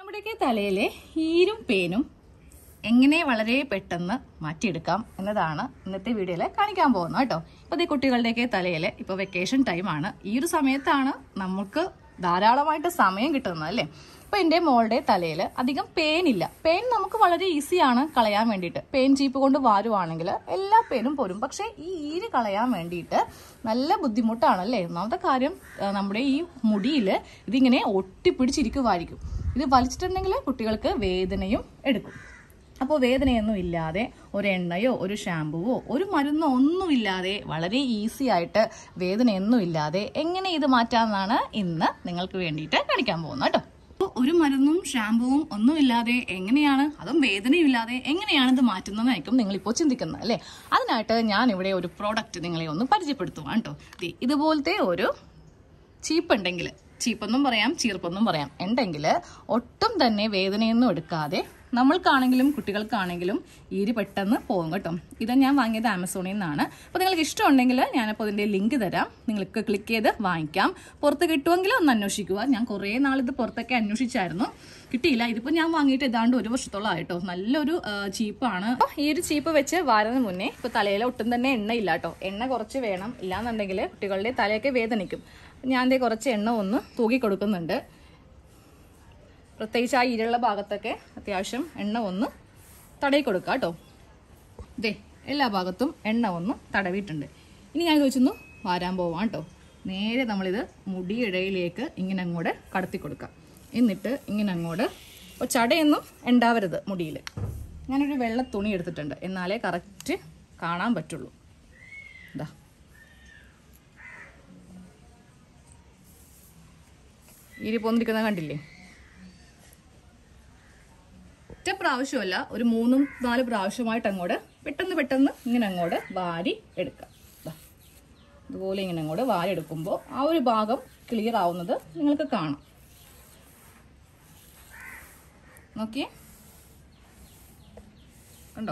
നമ്മുടെയൊക്കെ തലയിലെ ഈരും പേനും എങ്ങനെ വളരെ പെട്ടെന്ന് മാറ്റിയെടുക്കാം എന്നതാണ് ഇന്നത്തെ വീഡിയോയിൽ കാണിക്കാൻ പോകുന്നത് കേട്ടോ ഇപ്പോൾ ഈ കുട്ടികളുടെയൊക്കെ തലയിൽ ഇപ്പോൾ വെക്കേഷൻ ടൈമാണ് ഈ ഒരു സമയത്താണ് നമുക്ക് ധാരാളമായിട്ട് സമയം കിട്ടുന്നത് അല്ലേ ഇപ്പോൾ എൻ്റെ മോളുടെ തലയിൽ അധികം പേനില്ല പേൻ നമുക്ക് വളരെ ഈസിയാണ് കളയാൻ വേണ്ടിയിട്ട് പേൻ ചീപ്പ് കൊണ്ട് വാരുവാണെങ്കിൽ എല്ലാ പേനും പോരും പക്ഷേ ഈ ഈര് കളയാൻ വേണ്ടിയിട്ട് നല്ല ബുദ്ധിമുട്ടാണ് അല്ലേ ഒന്നാമത്തെ കാര്യം ആ, നമ്മുടെ ഈ മുടിയിൽ ഇതിങ്ങനെ ഒട്ടിപ്പിടിച്ചിരിക്കുമായിരിക്കും ഇത് വലിച്ചിട്ടുണ്ടെങ്കിൽ കുട്ടികൾക്ക് വേദനയും എടുക്കും അപ്പോൾ വേദനയൊന്നും ഇല്ലാതെ ഒരു എണ്ണയോ ഒരു ഷാമ്പുവോ ഒരു മരുന്നോ ഒന്നുമില്ലാതെ വളരെ ഈസി ആയിട്ട് വേദനയൊന്നും ഇല്ലാതെ എങ്ങനെ ഇത് മാറ്റാമെന്നാണ് ഇന്ന് നിങ്ങൾക്ക് വേണ്ടിയിട്ട് കാണിക്കാൻ പോകുന്നത് കേട്ടോ അപ്പോൾ ഒരു മരുന്നും ഷാമ്പുവും ഒന്നുമില്ലാതെ എങ്ങനെയാണ് അതും വേദനയില്ലാതെ എങ്ങനെയാണ് ഇത് മാറ്റുന്നതെന്നായിരിക്കും നിങ്ങളിപ്പോൾ ചിന്തിക്കുന്നത് അല്ലേ അതിനായിട്ട് ഞാൻ ഇവിടെ ഒരു പ്രോഡക്റ്റ് നിങ്ങളെ ഒന്ന് പരിചയപ്പെടുത്തുവാണ് കേട്ടോ ദേ, ഇതുപോലത്തെ ഒരു ചീപ്പ് ഉണ്ടെങ്കിൽ ചീപ്പെന്നും പറയാം ചീർപ്പെന്നും പറയാം ഉണ്ടെങ്കിൽ ഒട്ടും തന്നെ വേദനയൊന്നും എടുക്കാതെ നമ്മൾക്കാണെങ്കിലും കുട്ടികൾക്കാണെങ്കിലും ഈരി പെട്ടെന്ന് പോകും കേട്ടോ ഇത് ഞാൻ വാങ്ങിയത് ആമസോണിൽ നിന്നാണ് അപ്പോൾ നിങ്ങൾക്ക് ഇഷ്ടമുണ്ടെങ്കിൽ ഞാനപ്പോൾ ഇതിൻ്റെ ലിങ്ക് തരാം നിങ്ങൾക്ക് ക്ലിക്ക് ചെയ്ത് വാങ്ങിക്കാം പുറത്ത് കിട്ടുമെങ്കിൽ ഒന്ന് അന്വേഷിക്കുക ഞാൻ കുറേ നാളിത് പുറത്തൊക്കെ അന്വേഷിച്ചായിരുന്നു കിട്ടിയില്ല ഇതിപ്പോൾ ഞാൻ വാങ്ങിയിട്ട് ഏതാണ്ട് ഒരു വർഷത്തോളം ആയിട്ടോ നല്ലൊരു ആ, ചീപ്പാണ് അപ്പോൾ ഈ ഒരു ചീപ്പ് വെച്ച് വാരുന്നതിന് മുന്നേ ഇപ്പോൾ തലയിൽ ഒട്ടും തന്നെ എണ്ണ ഇല്ല കേട്ടോ എണ്ണ കുറച്ച് വേണം ഇല്ലാന്നുണ്ടെങ്കിൽ കുട്ടികളുടെ തലയൊക്കെ വേദനിക്കും ഞാൻ ദേ കുറച്ച് എണ്ണ ഒന്ന് തൂക്കി കൊടുക്കുന്നുണ്ട് പ്രത്യേകിച്ച് ആ ഇരുള്ള ഭാഗത്തൊക്കെ അത്യാവശ്യം എണ്ണ ഒന്ന് തടയി കൊടുക്കുക കേട്ടോ ദേ എല്ലാ ഭാഗത്തും എണ്ണ ഒന്ന് തടവിയിട്ടുണ്ട് ഇനി ഞാൻ ചോദിച്ചൊന്ന് വാരാൻ പോവാം കേട്ടോ നേരെ നമ്മളിത് മുടിയിടയിലേക്ക് ഇങ്ങനെ അങ്ങോട്ട് കടത്തി കൊടുക്കാം എന്നിട്ട് ഇങ്ങനെ അങ്ങോട്ട് ഇപ്പോൾ ചടയൊന്നും ഉണ്ടാവരുത് മുടിയിൽ ഞാനൊരു വെള്ള തുണി എടുത്തിട്ടുണ്ട് എന്നാലേ കറക്റ്റ് കാണാൻ പറ്റുള്ളൂ ഇതാ ഇരി പോന്നിരിക്കുന്നത് കണ്ടില്ലേ ഒറ്റ പ്രാവശ്യമല്ല ഒരു മൂന്നും നാല് പ്രാവശ്യമായിട്ട് അങ്ങോട്ട് പെട്ടെന്ന് പെട്ടെന്ന് ഇങ്ങനെ അങ്ങോട്ട് വാരി എടുക്കാം ദാ. ഇതുപോലെ ഇങ്ങനെ അങ്ങോട്ട് വാരി എടുക്കുമ്പോൾ ആ ഒരു ഭാഗം ക്ലിയർ ആവുന്നത് നിങ്ങൾക്ക് കാണാം നോക്കിയേ കണ്ടോ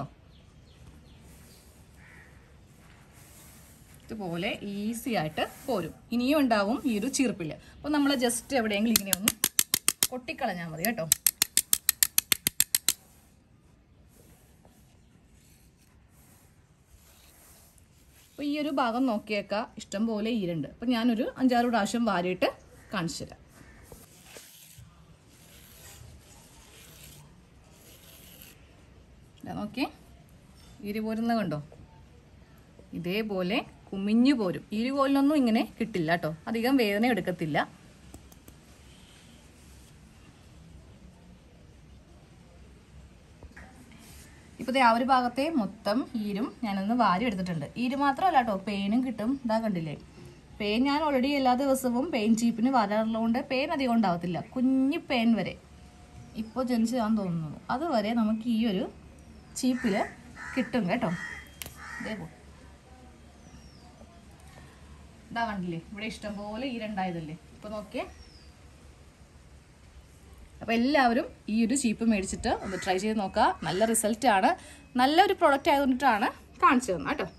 ഇതുപോലെ ഈസി ആയിട്ട് പോരും ഇനിയും ഉണ്ടാവും ഈ ഒരു ചീർപ്പില് അപ്പോൾ നമ്മൾ ജസ്റ്റ് എവിടെയെങ്കിലും ഇങ്ങനെ ഒന്ന് കൊട്ടിക്കളഞ്ഞാൽ മതി കേട്ടോ അപ്പോൾ ഈ ഒരു ഭാഗം നോക്കിയേക്കാം ഇഷ്ടം പോലെ ഈരുണ്ട് അപ്പം ഞാനൊരു അഞ്ചാറ് പ്രാവശ്യം വാരിയിട്ട് കാണിച്ചു തരാം ഇതാ നോക്കിയേ ഈര് പോരുന്നത് കണ്ടോ ഇതേപോലെ കുമിഞ്ഞു പോരും ഇരുകോലിനൊന്നും ഇങ്ങനെ കിട്ടില്ല കേട്ടോ അധികം വേദന എടുക്കത്തില്ല ഇപ്പത്തെ ആ ഒരു ഭാഗത്തെ മൊത്തം ഈരും ഞാനൊന്ന് വാരി എടുത്തിട്ടുണ്ട് ഈര് മാത്രമല്ല കേട്ടോ പെയിനും കിട്ടും ഇതാ കണ്ടില്ലേ പെയിൻ ഞാൻ ഓൾറെഡി എല്ലാ ദിവസവും പെയിൻ ചീപ്പിന് വരാറുള്ളതുകൊണ്ട് പെയിൻ അധികം ഉണ്ടാവത്തില്ല കുഞ്ഞു പെയിൻ വരെ ഇപ്പോൾ ജനിച്ചതാന്ന് തോന്നുന്നു അതുവരെ നമുക്ക് ഈ ഒരു ചീപ്പിൽ കിട്ടും കേട്ടോ ഇതേപോലെ ഇതാ കണ്ടില്ലേ ഇവിടെ ഇഷ്ടംപോലെ ഈ രണ്ടായതല്ലേ ഇപ്പൊ നോക്കിയേ അപ്പൊ എല്ലാവരും ഈ ഒരു ചീപ്പ് മേടിച്ചിട്ട് ഒന്ന് ട്രൈ ചെയ്ത് നോക്കുക നല്ല റിസൾട്ട് ആണ് നല്ലൊരു പ്രൊഡക്റ്റ് ആയതുകൊണ്ടിട്ടാണ് കാണിച്ചു തന്നെ കേട്ടോ